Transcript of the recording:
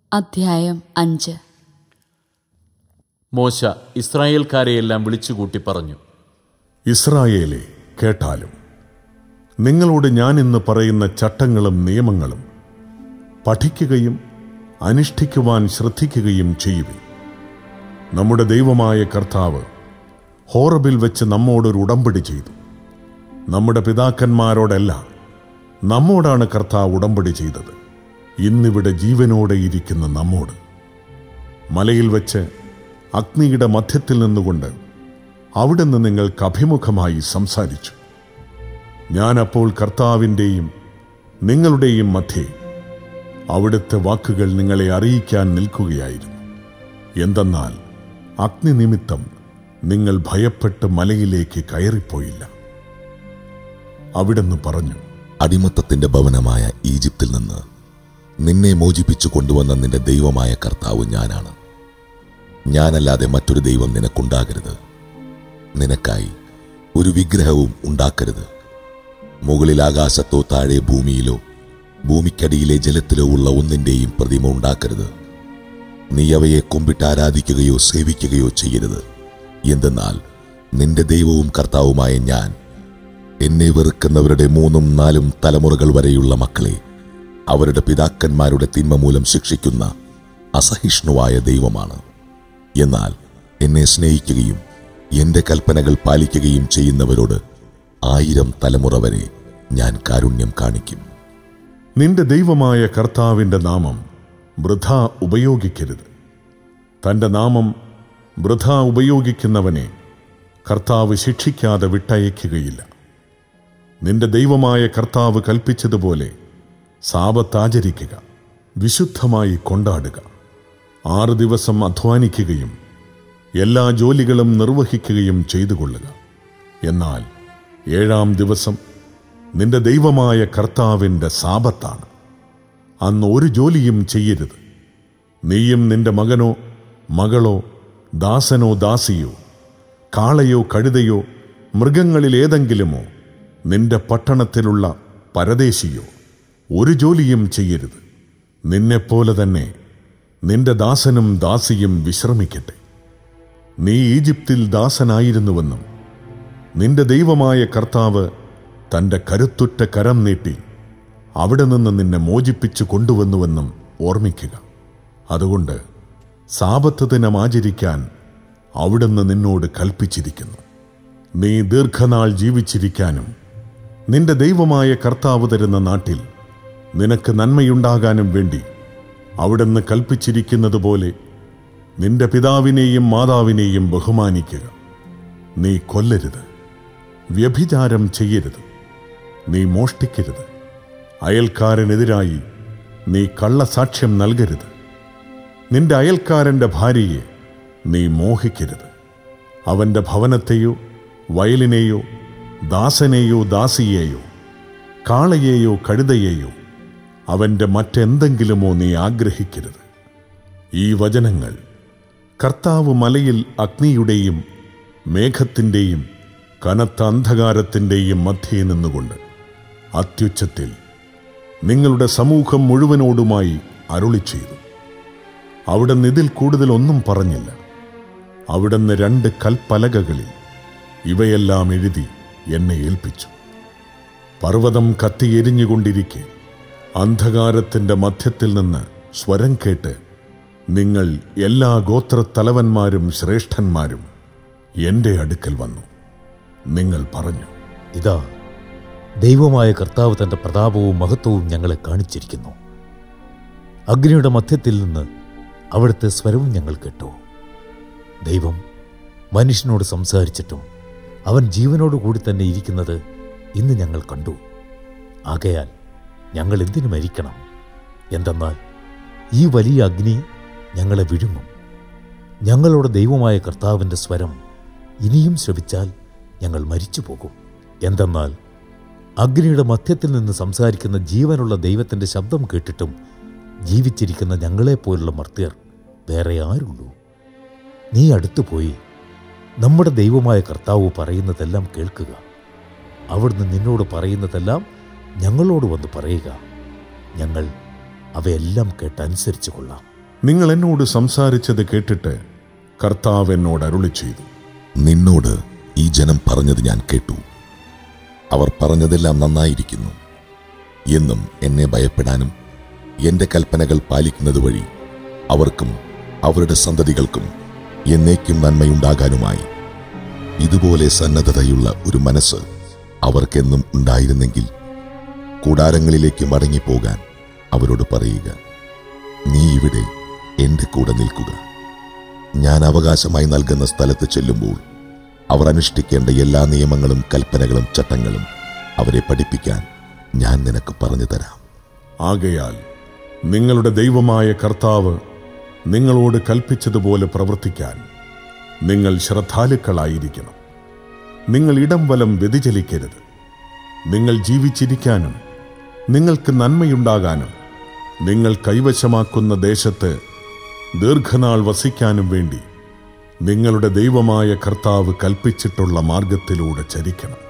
അധ്യായം അഞ്ച് മോശ ഇസ്രായേൽക്കാരെയെല്ലാം വിളിച്ചുകൂട്ടി പറഞ്ഞു ഇസ്രായേലെ കേട്ടാലും നിങ്ങളോട് ഞാൻ ഇന്ന് പറയുന്ന ചട്ടങ്ങളും നിയമങ്ങളും പഠിക്കുകയും അനുഷ്ഠിക്കുവാൻ ശ്രദ്ധിക്കുകയും ചെയ്യുവിൻ നമ്മുടെ ദൈവമായ കർത്താവ് ഹോറബിൽ വെച്ച് നമ്മോടൊരു ഉടമ്പടി ചെയ്തു നമ്മുടെ പിതാക്കന്മാരോടല്ല നമ്മോടാണ് കർത്താവ് ഉടമ്പടി ചെയ്തത് ഇന്നിവിടെ ജീവനോടെ ഇരിക്കുന്ന നമ്മോട് മലയിൽ വെച്ച് അഗ്നിയുടെ മധ്യത്തിൽ നിന്നുകൊണ്ട് അവിടുന്ന് നിങ്ങൾക്ക് അഭിമുഖമായി സംസാരിച്ചു ഞാൻ അപ്പോൾ കർത്താവിൻ്റെയും നിങ്ങളുടെയും മധ്യേ അവിടുത്തെ വാക്കുകൾ നിങ്ങളെ അറിയിക്കാൻ നിൽക്കുകയായിരുന്നു എന്തെന്നാൽ അഗ്നി നിമിത്തം നിങ്ങൾ ഭയപ്പെട്ട് മലയിലേക്ക് കയറിപ്പോയില്ല അവിടുന്ന് പറഞ്ഞു അടിമത്തത്തിന്റെ ഭവനമായ ഈജിപ്തിൽ നിന്ന് നിന്നെ മോചിപ്പിച്ചു കൊണ്ടുവന്ന നിന്റെ ദൈവമായ കർത്താവ് ഞാനാണ് ഞാനല്ലാതെ മറ്റൊരു ദൈവം നിനക്കുണ്ടാകരുത് നിനക്കായി ഒരു വിഗ്രഹവും ഉണ്ടാക്കരുത് മുകളിൽ ആകാശത്തോ താഴെ ഭൂമിയിലോ ഭൂമിക്കടിയിലെ ജലത്തിലോ ഉള്ള ഒന്നിന്റെയും പ്രതിമ ഉണ്ടാക്കരുത് നീ അവയെ കുമ്പിട്ട് ആരാധിക്കുകയോ സേവിക്കുകയോ ചെയ്യരുത് എന്തെന്നാൽ നിന്റെ ദൈവവും കർത്താവുമായ ഞാൻ എന്നെ വെറുക്കുന്നവരുടെ മൂന്നും നാലും തലമുറകൾ വരെയുള്ള മക്കളെ അവരുടെ പിതാക്കന്മാരുടെ തിന്മ മൂലം ശിക്ഷിക്കുന്ന അസഹിഷ്ണുവായ ദൈവമാണ് എന്നാൽ എന്നെ സ്നേഹിക്കുകയും എന്റെ കൽപ്പനകൾ പാലിക്കുകയും ചെയ്യുന്നവരോട് ആയിരം തലമുറ വരെ ഞാൻ കാരുണ്യം കാണിക്കും നിന്റെ ദൈവമായ കർത്താവിൻ്റെ നാമം വൃഥ ഉപയോഗിക്കരുത് തൻ്റെ നാമം വൃഥ ഉപയോഗിക്കുന്നവനെ കർത്താവ് ശിക്ഷിക്കാതെ വിട്ടയക്കുകയില്ല നിന്റെ ദൈവമായ കർത്താവ് കൽപ്പിച്ചതുപോലെ സാപത്താചരിക്കുക വിശുദ്ധമായി കൊണ്ടാടുക ആറ് ദിവസം അധ്വാനിക്കുകയും എല്ലാ ജോലികളും നിർവഹിക്കുകയും ചെയ്തുകൊള്ളുക എന്നാൽ ഏഴാം ദിവസം നിന്റെ ദൈവമായ കർത്താവിൻ്റെ സാപത്താണ് അന്ന് ഒരു ജോലിയും ചെയ്യരുത് നീയും നിന്റെ മകനോ മകളോ ദാസനോ ദാസിയോ കാളയോ കഴുതയോ മൃഗങ്ങളിൽ ഏതെങ്കിലുമോ നിന്റെ പട്ടണത്തിലുള്ള പരദേശിയോ ഒരു ജോലിയും ചെയ്യരുത് നിന്നെപ്പോലെ തന്നെ നിന്റെ ദാസനും ദാസിയും വിശ്രമിക്കട്ടെ നീ ഈജിപ്തിൽ ദാസനായിരുന്നുവെന്നും നിന്റെ ദൈവമായ കർത്താവ് തന്റെ കരുത്തുറ്റ കരം നീട്ടി അവിടെ നിന്ന് നിന്നെ മോചിപ്പിച്ചു കൊണ്ടുവന്നുവെന്നും ഓർമ്മിക്കുക അതുകൊണ്ട് സാപത്ത് ദിനം ആചരിക്കാൻ അവിടുന്ന് നിന്നോട് കൽപ്പിച്ചിരിക്കുന്നു നീ ദീർഘനാൾ ജീവിച്ചിരിക്കാനും നിന്റെ ദൈവമായ കർത്താവ് തരുന്ന നാട്ടിൽ നിനക്ക് നന്മയുണ്ടാകാനും വേണ്ടി അവിടുന്ന് കൽപ്പിച്ചിരിക്കുന്നത് പോലെ നിന്റെ പിതാവിനെയും മാതാവിനെയും ബഹുമാനിക്കുക നീ കൊല്ലരുത് വ്യഭിചാരം ചെയ്യരുത് നീ മോഷ്ടിക്കരുത് അയൽക്കാരനെതിരായി നീ കള്ളസാക്ഷ്യം നൽകരുത് നിന്റെ അയൽക്കാരന്റെ ഭാര്യയെ നീ മോഹിക്കരുത് അവന്റെ ഭവനത്തെയോ വയലിനെയോ ദാസനെയോ ദാസിയെയോ കാളയെയോ കഴുതയെയോ അവന്റെ മറ്റെന്തെങ്കിലുമോ നീ ആഗ്രഹിക്കരുത് ഈ വചനങ്ങൾ കർത്താവ് മലയിൽ അഗ്നിയുടെയും മേഘത്തിൻ്റെയും കനത്ത അന്ധകാരത്തിൻ്റെയും മധ്യേ നിന്നുകൊണ്ട് അത്യുച്ചത്തിൽ നിങ്ങളുടെ സമൂഹം മുഴുവനോടുമായി അരുളി ചെയ്തു അവിടുന്ന് ഇതിൽ കൂടുതൽ ഒന്നും പറഞ്ഞില്ല അവിടുന്ന് രണ്ട് കൽപ്പലകകളിൽ ഇവയെല്ലാം എഴുതി എന്നെ ഏൽപ്പിച്ചു പർവ്വതം കത്തിയെരിഞ്ഞുകൊണ്ടിരിക്കെ അന്ധകാരത്തിന്റെ മധ്യത്തിൽ നിന്ന് സ്വരം കേട്ട് നിങ്ങൾ എല്ലാ ഗോത്രത്തലവന്മാരും ശ്രേഷ്ഠന്മാരും എന്റെ അടുക്കൽ വന്നു നിങ്ങൾ പറഞ്ഞു ഇതാ ദൈവമായ കർത്താവ് തന്റെ പ്രതാപവും മഹത്വവും ഞങ്ങളെ കാണിച്ചിരിക്കുന്നു അഗ്നിയുടെ മധ്യത്തിൽ നിന്ന് അവിടുത്തെ സ്വരവും ഞങ്ങൾ കേട്ടു ദൈവം മനുഷ്യനോട് സംസാരിച്ചിട്ടും അവൻ ജീവനോടുകൂടി തന്നെ ഇരിക്കുന്നത് ഇന്ന് ഞങ്ങൾ കണ്ടു ആകയാൽ ഞങ്ങൾ എന്തിനു മരിക്കണം എന്തെന്നാൽ ഈ വലിയ അഗ്നി ഞങ്ങളെ വിഴുങ്ങും ഞങ്ങളുടെ ദൈവമായ കർത്താവിൻ്റെ സ്വരം ഇനിയും ശ്രവിച്ചാൽ ഞങ്ങൾ മരിച്ചു പോകും എന്തെന്നാൽ അഗ്നിയുടെ മധ്യത്തിൽ നിന്ന് സംസാരിക്കുന്ന ജീവനുള്ള ദൈവത്തിൻ്റെ ശബ്ദം കേട്ടിട്ടും ജീവിച്ചിരിക്കുന്ന ഞങ്ങളെപ്പോലുള്ള മർത്യർ വേറെ ആരുള്ളൂ നീ അടുത്തുപോയി നമ്മുടെ ദൈവമായ കർത്താവ് പറയുന്നതെല്ലാം കേൾക്കുക അവിടുന്ന് നിന്നോട് പറയുന്നതെല്ലാം ഞങ്ങളോട് വന്ന് പറയുക ഞങ്ങൾ അവയെല്ലാം കേട്ടനുസരിച്ചു കൊള്ളാം നിങ്ങൾ എന്നോട് സംസാരിച്ചത് കേട്ടിട്ട് കർത്താവ് എന്നോട് അരുളി ചെയ്തു നിന്നോട് ഈ ജനം പറഞ്ഞത് ഞാൻ കേട്ടു അവർ പറഞ്ഞതെല്ലാം നന്നായിരിക്കുന്നു എന്നും എന്നെ ഭയപ്പെടാനും എന്റെ കൽപ്പനകൾ പാലിക്കുന്നത് വഴി അവർക്കും അവരുടെ സന്തതികൾക്കും എന്നേക്കും നന്മയുണ്ടാകാനുമായി ഇതുപോലെ സന്നദ്ധതയുള്ള ഒരു മനസ്സ് അവർക്കെന്നും ഉണ്ടായിരുന്നെങ്കിൽ കൂടാരങ്ങളിലേക്ക് മടങ്ങിപ്പോകാൻ അവരോട് പറയുക നീ ഇവിടെ എന്റെ കൂടെ നിൽക്കുക ഞാൻ അവകാശമായി നൽകുന്ന സ്ഥലത്ത് ചെല്ലുമ്പോൾ അവർ അനുഷ്ഠിക്കേണ്ട എല്ലാ നിയമങ്ങളും കൽപ്പനകളും ചട്ടങ്ങളും അവരെ പഠിപ്പിക്കാൻ ഞാൻ നിനക്ക് പറഞ്ഞു തരാം ആകയാൽ നിങ്ങളുടെ ദൈവമായ കർത്താവ് നിങ്ങളോട് കൽപ്പിച്ചതുപോലെ പ്രവർത്തിക്കാൻ നിങ്ങൾ ശ്രദ്ധാലുക്കളായിരിക്കണം നിങ്ങൾ ഇടം വലം വ്യതിചലിക്കരുത് നിങ്ങൾ ജീവിച്ചിരിക്കാനും നിങ്ങൾക്ക് നന്മയുണ്ടാകാനും നിങ്ങൾ കൈവശമാക്കുന്ന ദേശത്ത് ദീർഘനാൾ വസിക്കാനും വേണ്ടി നിങ്ങളുടെ ദൈവമായ കർത്താവ് കൽപ്പിച്ചിട്ടുള്ള മാർഗത്തിലൂടെ ചരിക്കണം